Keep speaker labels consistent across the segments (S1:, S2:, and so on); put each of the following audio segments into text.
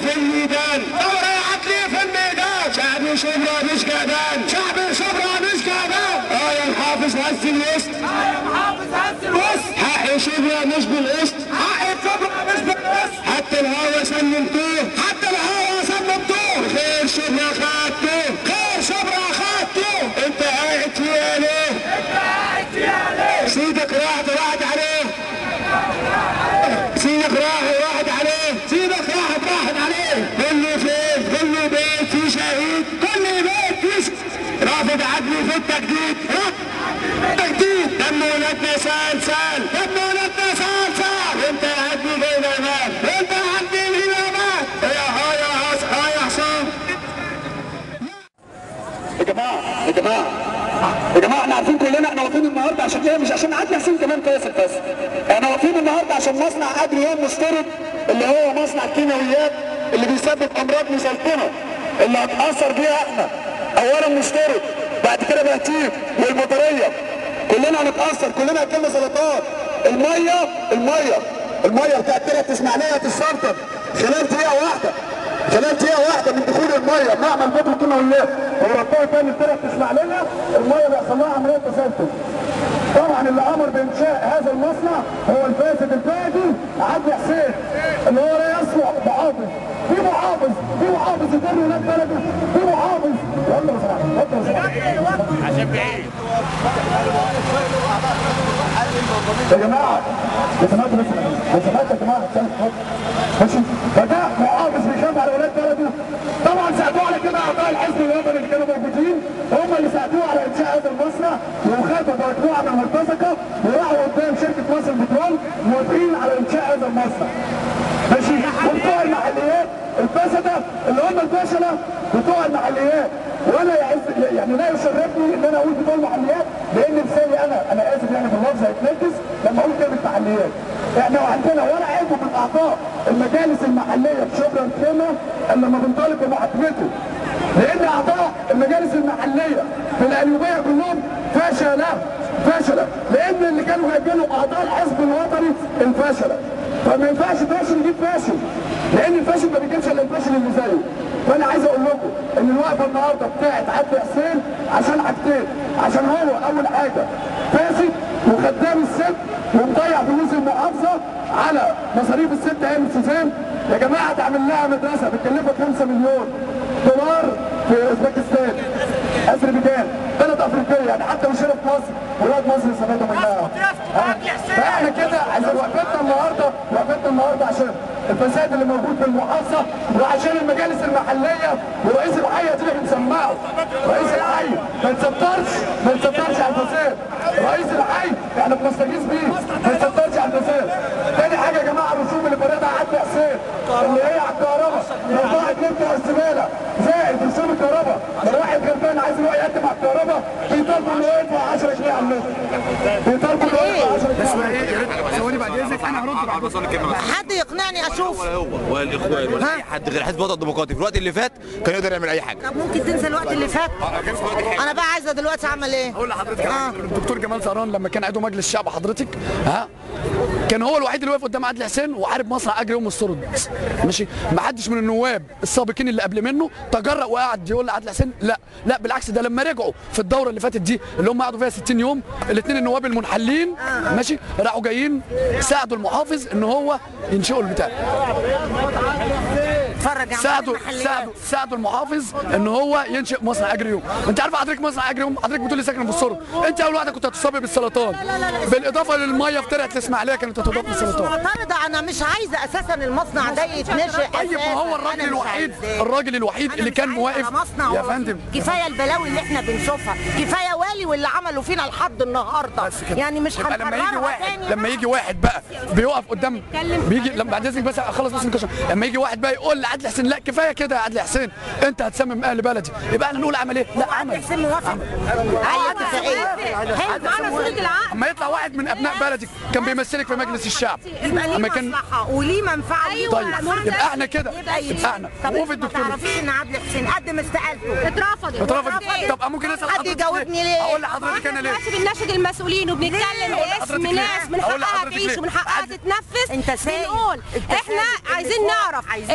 S1: في الميدان ثورة يا عدلي في الميدان شعب شبرا مش قعدان شعب شبرا مش قعدان اه يا محافظ هز الوسط حق شبرا مش بالقسط حق شبرا مش بالقسط حتى الهوا سلمتوه حتى الهوا سلمتوه خير شبرا خدتوه خير شبرا خدتوه انت قاعد فيها ليه؟ انت قاعد فيها ليه؟ سيدك راحت راحت عليه سيدك راح راحت عليه سيدك راحت راحت عليه كله فين كله بيت في شهيد كل بيت في ش- رافض عدلي في التجديد رافض تجديد دم ولادنا سال سال دم ولادنا سال سال انت يا عدلي جاينا مال انت يا عدلي جاينا مال يا ها يا هاس ها يا حسام
S2: يا جماعه يا جماعه يا جماعه احنا عارفين كلنا احنا واقفين النهارده عشان ايه مش عشان عدلي حسين كمان فاسد بس احنا واقفين النهارده عشان مصنع قدر يوم مستورد اللي هو مصنع الكيماويات اللي بيسبب امراض مسلطنه اللي هتاثر بيها احنا اولا مستورد بعد كده بهتيم والمطريه كلنا هنتاثر كلنا هتجيلنا سرطان الميه الميه الميه بتاعت ترعه اسماعيليه هتتسرطن خلال دقيقه واحده خلال دقيقة واحدة من دخول المية معمل بطل كيماويات وربطها تاني بطريقة اسماعيلية المية بيحصل لها عملية تسلسل. طبعا اللي أمر بإنشاء هذا المصنع هو الفاسد البادي عدلي حسين اللي هو لا يصلح محافظ في محافظ في محافظ يدير ولاد بلده في محافظ يلا يا صاحبي اتفضل يا صاحبي يا جماعه يا سمعت بس يا سمعت يا جماعه استنى، اتفضل. ماشي فده محافظ بيخاف على اولاد بلده طبعا ساعدوه على كده اعضاء الحزب الوطني اللي كانوا موجودين هم اللي ساعدوه على انشاء هذا المصنع وخدوا مجموعه من المرتزقه وراحوا قدام شركه مصر البترول موافقين على انشاء هذا المصنع ماشي وبتوع المحليات الفسده اللي هم الفشله بتوع المحليات وانا يعز يعني لا يشرفني ان انا اقول بتوع المحليات لان لساني انا انا اسف يعني في اللفظ هيتنجس لما اقول كلمه محليات احنا وعندنا ولا عضو من اعضاء المجالس المحليه في شبرا الخيمه الا لما بنطالب بمحاكمته لان اعضاء المجالس المحليه في القليوبيه كلهم فشله فشله لان اللي كانوا جايبينهم اعضاء الحزب الوطني الفشله فما ينفعش فاشل يجيب فاشل لان الفاشل ما بيجيبش الا الفاشل اللي زيه فانا عايز اقول لكم ان الوقفه النهارده بتاعت عدلي حسين عشان حاجتين عشان هو اول حاجه فاسد وخدام الست ومضيع فلوس المحافظه على مصاريف الست ايام سوزان يا جماعه تعمل لها مدرسه بتكلفك 5 مليون دولار في اوزبكستان اذربيجان بلد افريقيه يعني حتى مش هنا في مصر ولاد مصر استفادوا منها ها؟ فاحنا كده عايزين وقفتنا النهارده وقفتنا النهارده عشان الفساد اللي موجود في المحافظه وعشان المجالس المحليه ورئيس الحي اللي بنسمعه رئيس الحي ما يتسترش ما يتسترش على الفساد رئيس الحي احنا بنستغيث بيه ما يتسترش على الفساد تاني حاجه يا جماعه الرسوم اللي فرضها عدلي حسين اللي هي على الكهرباء لو ضاعت نبدا الزباله زائد رسوم الكهرباء لو واحد غلبان عايز يروح يقدم على الكهرباء بيطالبوا انه يدفع 10 جنيه على اللتر بيطالبوا انه يدفع 10 جنيه على اللتر
S3: ثواني بعد اذنك انا هرد بعد
S4: حد يقنعني اشوف
S5: ولا هو ولا الاخوان ولا اي حد غير حزب الوطن الديمقراطي في الوقت اللي فات كان يقدر يعمل اي حاجه
S4: طب ممكن تنسى الوقت اللي فات انا بقى عايزه دلوقتي اعمل ايه
S3: اقول لحضرتك
S4: آه.
S3: آه. الدكتور جمال زهران لما كان عضو مجلس الشعب حضرتك ها كان هو الوحيد اللي واقف قدام عادل حسين وعارف مصنع اجر يوم السرد ماشي ما حدش من النواب السابقين اللي قبل منه تجرأ وقعد يقول لعادل حسين لا لا بالعكس ده لما رجعوا في الدوره اللي فاتت دي اللي هم قعدوا فيها 60 يوم الاثنين النواب المنحلين ماشي راحوا جايين ساعدوا المحافظ ان هو ينشئوا البتاع
S4: اتفرج يا عم
S3: ساعدوا
S4: المحليات.
S3: ساعدوا ساعدوا المحافظ ان هو ينشئ مصنع اجر يوم انت عارف حضرتك مصنع اجر يوم حضرتك بتقولي ساكن في السرد انت اول واحده كنت هتصابي بالسرطان بالاضافه للميه في ترعه الاسماعيليه كانت هتضاف
S4: انا مش
S3: بالسرطان
S4: معترضه انا مش عايزه اساسا المصنع ده يتنشئ
S3: طيب ما هو
S4: أساساً.
S3: الراجل
S4: أنا مش
S3: الوحيد
S4: عايزاه.
S3: الراجل الوحيد
S4: أنا
S3: اللي
S4: مش
S3: كان
S4: عايزة
S3: واقف
S4: مصنع
S3: يا
S4: ولا-
S3: فندم
S4: كفايه البلاوي اللي احنا بنشوفها كفايه والي واللي عملوا فينا لحد النهارده
S3: بس كده.
S4: يعني مش
S3: يبقى لما يجي
S4: هنكررها
S3: واحد
S4: تاني
S3: لما
S4: بقى.
S3: يجي واحد بقى بيقف قدام بيجي لما بعد اذنك بس اخلص بس النقاش لما يجي واحد بقى يقول لعدلي حسين لا كفايه كده يا عدلي حسين انت هتسمم اهل بلدي يبقى احنا نقول عمل ايه؟ لا
S4: عادل
S3: عمل
S4: حسين موافق على اتفاقيه
S6: حلو معانا صورة العقد
S3: اما يطلع واحد من ابناء بلدك كان بيمثلك في مجلس الشعب
S4: يبقى ليه
S3: اما كان
S4: مصلحه وليه منفعه وليه
S6: أيوة.
S4: مصلحة.
S3: طيب يبقى احنا كده
S4: يبقى
S3: يبقى احنا
S4: طب
S3: وقف
S4: انت ما
S3: الدكتور
S4: تعرفيش ان عادل حسين قدم استقالته
S6: اترفضت
S3: اترفض طب ممكن اسال
S4: حد
S3: حضرتك
S4: يجاوبني
S3: ليه؟
S4: ليه؟
S3: اقول لحضرتك انا ليه؟
S6: دلوقتي بنناشد المسؤولين وبنتكلم
S3: أقول
S6: باسم
S3: لحضرتك ليه؟
S6: ناس من
S3: أقول
S6: حقها
S3: لحضرتك
S6: تعيش
S3: ليه؟
S6: ومن حقها
S3: حد-
S6: تتنفس
S4: انت سايق.
S6: بنقول
S4: انت
S6: احنا
S4: سايق
S6: عايزين
S4: الدفاع.
S6: نعرف
S4: عايزين
S6: المليارات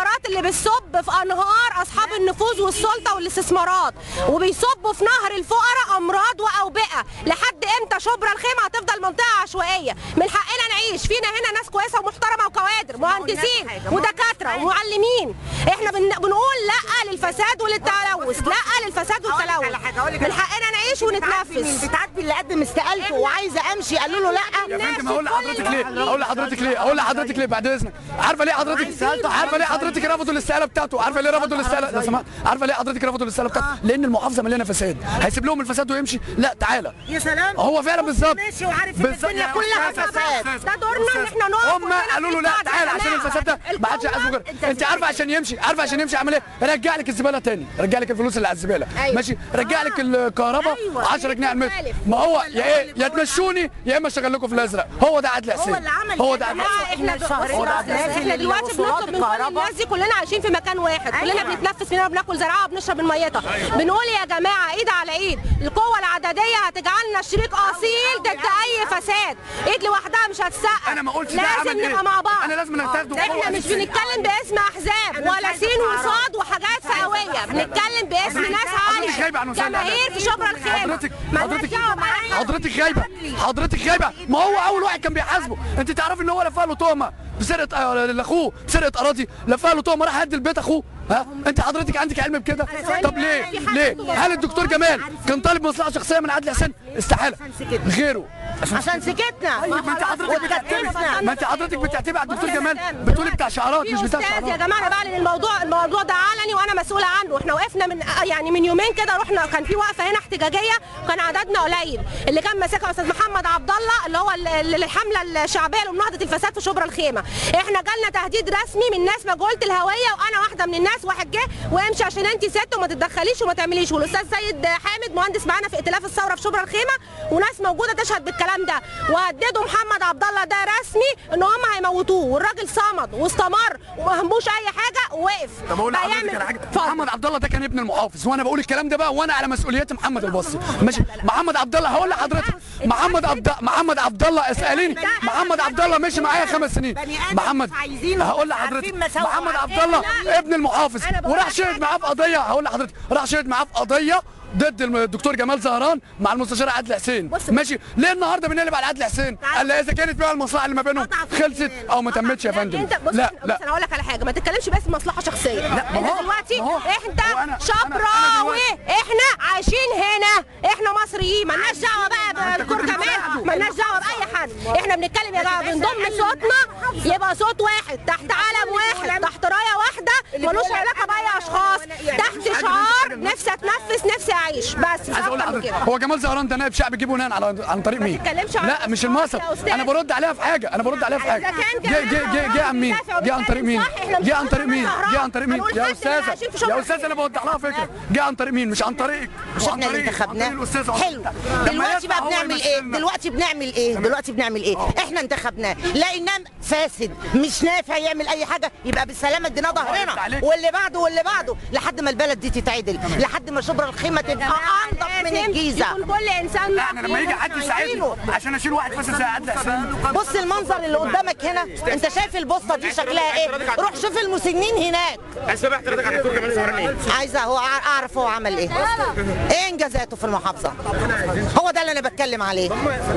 S6: الاستثمارات اللي بتصب في انهار اصحاب النفوذ والسلطه والاستثمارات وبيصبوا في نهر الفقراء امراض واوبئه لحد امتى شبرا الخيمه هتفضل منطقه عشوائيه من حقنا نعيش فينا هنا ناس كويسه ومحترمه وكوادر مهندسين ودكاتره ومعلمين احنا بن... بنقول لا للفساد وللتلوث لا للفساد والتلوث من حقنا نعيش ونتنفس
S4: بتعدي اللي قدم استقالته وعايزه امشي قالوا له لا
S3: يا فندم اقول لحضرتك ليه اقول لحضرتك ليه اقول لحضرتك ليه بعد اذنك عارفه ليه حضرتك عارفه ليه حضرتك رفضوا الاستقاله بتاعته عارفه ليه رفضوا الاستقاله لو سمحت عارفه ليه حضرتك رفضوا الاستقاله بتاعته لان المحافظه مليانه فساد هيسيب لهم الفساد ويمشي لا تعالى
S4: يا سلام
S3: هو فعلا بالظبط
S4: ماشي وعارف ان
S3: بالظبط.
S4: الدنيا
S3: يا
S4: كلها
S3: أستاذ،
S4: فساد
S3: أستاذ.
S6: ده دورنا ان احنا نقف
S3: هم
S6: ونقول
S3: قالوا له لا
S6: بعد
S3: تعالى عشان
S6: جماعة.
S3: الفساد ده ما عادش عايز
S6: القوة
S3: مجرد انت عارفه عشان يمشي عارفه عشان يمشي عمل ايه رجع لك الزباله تاني رجع لك الفلوس اللي على الزباله
S6: أيوة.
S3: ماشي رجع لك الكهرباء
S6: أيوة.
S3: 10 جنيه على المتر
S6: مختلف.
S3: ما هو
S6: هو
S3: يا ايه يا تمشوني يا اما اشتغل لكم في الازرق هو ده عدل حسين
S4: اللي عمل
S3: هو
S4: كده.
S3: ده عدل
S4: لا،
S3: حسين
S4: احنا الشهر
S3: هو ده
S4: ده
S3: عدل
S4: نازل
S3: حسين
S6: احنا دلوقتي
S4: الوصولات
S6: بنطلب من كل
S4: الكهرباء.
S6: الناس دي كلنا عايشين في مكان واحد كلنا بنتنفس منها بناكل زرعها وبنشرب من ميتها بنقول يا جماعه ايد على ايد القوه العدديه هتجعلنا شريك اصيل ضد اي فساد ايد لوحدها مش هتسقف
S3: أنا ما قلتش ده
S6: لازم
S3: عمل إيه.
S6: نبقى مع بعض
S3: أنا لازم نتاخده
S6: احنا
S3: قوة
S6: مش
S3: أساسية.
S6: بنتكلم باسم احزاب ولا سين وصاد وحاجات فئويه بنتكلم باسم ناس
S3: حضرتك غايبة عن
S6: عاليه
S3: وسائل الإعلام.
S6: جماهير في شبرا الخيمه
S3: حضرتك
S6: مالناش
S3: حضرتك
S6: دعوة بأي حد.
S3: حضرتك غايبه حضرتك غايبه ما هو اول واحد كان بيحاسبه انت تعرفي ان هو لفها له تهمه بسرقه آه، لاخوه سرقه اراضي لفها له تهمه راح هد البيت اخوه ها انت حضرتك عندك علم بكده طب ليه ليه هل الدكتور جمال كان طالب مصلحه شخصيه من عادل حسين استحاله غيره
S4: عشان سكتنا
S3: طيب ما انت حضرتك بتعتمد
S4: واتكتفنا
S3: ما انت حضرتك بتعتمد على الدكتور جمال بتقولي بتاع شعارات
S6: في
S3: مش بتاع
S6: استاذ يا
S3: شعارات
S6: جماعه انا بعلن الموضوع الموضوع ده علني وانا مسؤوله عنه احنا وقفنا من يعني من يومين كده رحنا كان في وقفه هنا احتجاجيه وكان عددنا قليل اللي كان ماسكها استاذ محمد عبد الله اللي هو ال- ال- الحمله الشعبيه لمناهضه الفساد في شبرا الخيمه احنا جالنا تهديد رسمي من ناس مجهوله الهويه وانا واحده من الناس واحد جه وامشي عشان انت ست وما تتدخليش وما تعمليش والاستاذ سيد حامد مهندس معانا في ائتلاف الثوره في شبرا الخيمه وناس موجوده تشهد بالكلام ده وهددوا محمد عبد الله ده رسمي ان هم هيموتوه والراجل صمد واستمر وما هموش اي حاجه ووقف
S3: طب اقول
S6: بقى
S3: لحضرتك
S6: يعمل-
S3: على حاجه
S6: اتفضل.
S3: محمد عبد الله ده كان ابن المحافظ وانا بقول الكلام ده بقى وانا على مسؤوليتي محمد البصري ماشي محمد عبد الله هقول لحضرتك محمد عبد محمد عبد الله اساليني محمد عبد الله مشي معايا خمس سنين محمد هقول لحضرتك محمد عبد الله ابن المحافظ وراح شهد معاه في قضيه هقول لحضرتك راح شهد معاه في قضيه ضد الدكتور جمال زهران مع المستشار عادل حسين ماشي ليه النهارده بنقلب على عادل حسين قال لا اذا كانت بقى المصلحه اللي ما بينهم خلصت او ما تمتش يا فندم
S6: انت بص
S3: لا
S6: بص
S3: لا
S6: انا هقول لك على حاجه ما تتكلمش بس مصلحه شخصيه
S3: ما
S6: انت
S3: هو-
S6: دلوقتي
S3: ما هو-
S6: انت
S3: هو أنا- أنا- أنا
S6: شبراوي
S3: دلوقتي-
S6: احنا عايشين هنا احنا مصريين مالناش دعوه بقى
S3: انت
S6: بدكتور
S3: كنت
S6: كمال
S3: بتساعده.
S6: مالناش دعوه باي حد احنا بنتكلم يا جماعه بنضم صوتنا يبقى صوت واحد تحت علم واحد تحت رايه واحده ملوش علاقه باي اشخاص تحت شعار نفسي اتنفس نفسي اعيش بس مش
S3: عايز اقول
S6: اكتر من
S3: لحضرتك
S6: كده
S3: هو جمال زهران ده نائب شعب جيبه هنا على عن طريق مين؟
S6: تتكلمش عن
S3: لا مش
S6: الأشخاص
S3: المصر
S6: يا أستاذ.
S3: انا برد عليها في حاجه انا برد عليها في حاجه
S6: إذا كان
S3: جه جه جه جه عن مين؟
S6: بيدافع
S3: جه عن طريق مين؟
S6: وبيتكلم صح، إحنا مش
S3: جه عن طريق
S6: هنقول
S3: مين؟
S6: زهران.
S3: جه عن طريق مين؟
S6: هنقول
S3: يا
S6: حد
S3: استاذه
S6: عايشين في شبرا
S3: يا استاذه انا بوضح لها فكره جه عن طريق مين؟ مش عن طريقك مش عن
S4: احنا اللي
S3: طريقك عن
S4: انتخبناه
S3: طريق الاستاذ
S4: حلو
S3: عمر. لما
S4: دلوقتي
S3: يطلع
S4: بقى
S3: هو
S4: بنعمل ايه
S3: يمثلنا.
S4: دلوقتي بنعمل ايه دلوقتي بنعمل ايه احنا انتخبناه لقيناه فاسد مش نافع يعمل اي حاجه يبقى بالسلامه اديناه
S3: يفتح
S4: ظهرنا
S3: عليك.
S4: واللي بعده واللي بعده لحد ما البلد دي تتعدل لحد ما شبرا الخيمه تبقى انضف من
S6: لازم
S4: الجيزه
S6: يكون كل انسان
S3: لا انا لما يجي حد يساعدني عشان اشيل واحد فاسد زي عادل حسين
S4: بص المنظر اللي قدامك هنا انت شايف البوسطه دي شكلها ايه روح شوف المسنين هناك
S5: اسباب اعتراضك على الدكتور جمال زهران ايه؟
S4: عايزه هو أع- اعرف هو عمل ايه ايه انجازاته في المحافظه هو ده اللي انا بتكلم عليه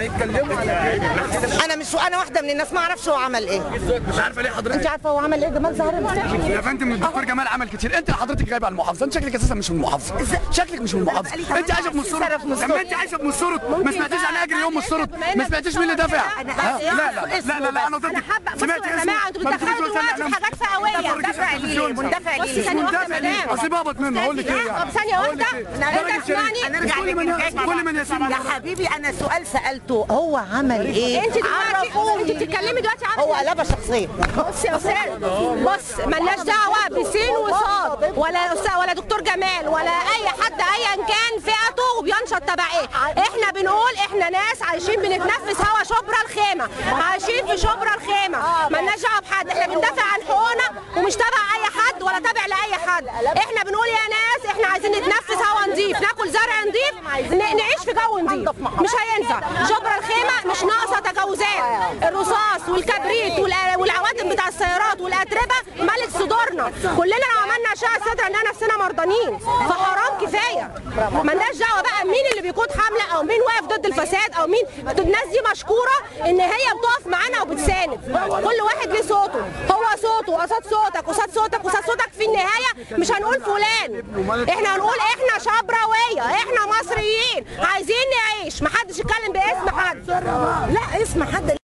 S4: انا مش انا واحده من الناس ما اعرفش هو عمل ايه
S3: مش عارفه ليه حضرتك
S4: انت عارفه هو عمل ايه جمال زهران
S3: يا فندم الدكتور جمال عمل كتير انت حضرتك غايب على المحافظه انت شكلك اساسا مش من المحافظه شكلك مش من المحافظه انت عايشه في مصر لما انت عايشه في مصر ما سمعتيش عن اجري يوم مصر ما سمعتيش مين اللي دافع ها؟ لا لا لا لا لا انا ضدك
S6: انا حابه بصوا
S3: سمعتي
S6: يا
S3: اسمه؟
S6: جماعه انتوا
S3: ما بتجيش
S6: بتدخلوا
S3: وسائل
S6: دلوقتي في
S3: الإعلام.
S6: حاجات فئويه
S4: مندفع ليه مندفع
S6: بص
S4: ليه
S6: ثانيه واحده
S3: مندفع ليه؟
S6: مدام
S3: اصل بابط منه اقول لك ايه يعني
S6: طب ثانيه
S3: أقول لك
S6: واحده
S3: إيه؟
S6: انت
S3: درجة
S6: اسمعني
S3: شريف.
S4: هنرجع
S3: كل من كل من يسمع
S4: يا حبيبي انا سؤال سالته هو عمل ايه
S6: انت دلوقتي
S4: عرفوني.
S6: انت بتتكلمي دلوقتي عن
S4: هو قلبه شخصيه
S6: بص يا استاذ بص ملناش دعوه بسين وصاد ولا استاذ ولا دكتور جمال ولا اي حد ايا كان فئته وبينشط تبع ايه احنا بنقول احنا ناس عايشين بنتنفس هوا شبرا الخيمه عايشين في شبرا الخيمه ملناش دعوه بحد احنا بندافع عن حقوقنا ومش تبع اي حد ولا تابع لاي حد احنا بنقول يا ناس احنا عايزين نتنفس هوا نضيف ناكل زرع نضيف ن- نعيش في جو نضيف مش هينفع شبرا الخيمه مش ناقصه تجاوزات الرصاص والكبريت والأ- والعوادم بتاع السيارات والاتربه ملت صدورنا صدورنا كلنا لو عملنا اشعه صدر عندنا نفسنا مرضانين فحرام كفايه مالناش دعوه بقى مين اللي بيقود حمله او مين واقف ضد الفساد او مين الناس دي مشكوره ان هي بتقف معانا وبتساند كل واحد ليه صوته هو صوته قصاد صوتك قصاد صوتك قصاد صوتك في النهايه مش هنقول فلان احنا هنقول احنا شبراويه احنا مصريين عايزين نعيش محدش يتكلم باسم حد
S4: لا اسم حد